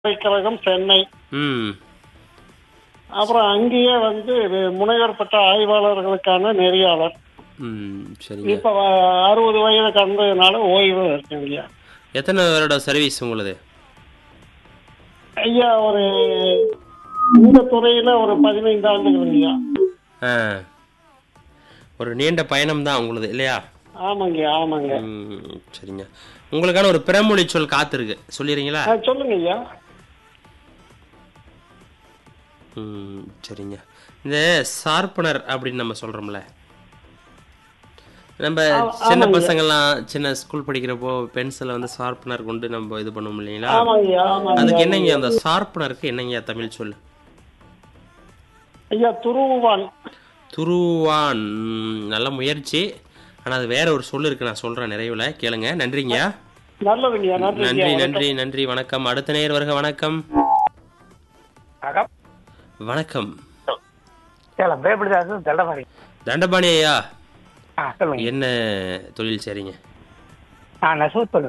பல்கலைக்கழகம் சென்னை ம் அப்புறம் அங்கேயே வந்து முனைவர் பட்ட ஆய்வாளர்களுக்கான நெறியாளர் ம் சரிங்க இப்ப வ- அறுபது வயது கடந்ததுனால ஓய்வு இருக்கேன் ஐயா எத்தனை வருட சர்வீஸ் உங்களுது ஐயா ஒரு இந்த துறையில ஒரு பதினைந்து ஆண்டுகள் ஐயா ஆ ஒரு நீண்ட பயணம் தான் உங்களுது இல்லையா ஆமாங்க ஆமாங்க ம் சரிங்க உங்களுக்கான ஒரு பிறமொழி சொல் காத்திருக்கு சொல்லிடுறீங்களா ஆ, சொல்லுங்க ஐயா ம் சரிங்க இந்த ஷார்ப்பனர் அப்படின்னு நம்ம சொல்றோம்ல நம்ம சின்ன பசங்கள்லாம் சின்ன ஸ்கூல் படிக்கிறப்போ பென்சிலை வந்து ஷார்ப்பனர் கொண்டு நம்ம இது பண்ணுவோம் இல்லைங்களா ஆமாங்க ஐயா ஆமாங்க அதுக்கு என்னங்க அந்த ஷார்ப்பனருக்கு என்னங்க தமிழ் சொல் ஐயா துருவான் துருவான் ம், நல்ல முயற்சி ஆனா அது வேற ஒரு சொல் இருக்கு நான் சொல்றேன் நிறைவுல கேளுங்க நன்றிங்க நல்லதுங்கய்யா நன்றி நன்றி நன்றி நன்றி வணக்கம் அடுத்த நேர் வருக வணக்கம் வணக்கம் வணக்கம் சேலம் பேப்படிதாசு தண்டபாரி தண்டபாணி ஐயா ஆ சொல்லுங்க என்ன தொழில் செய்றீங்க ஆ நெசவு தொழில்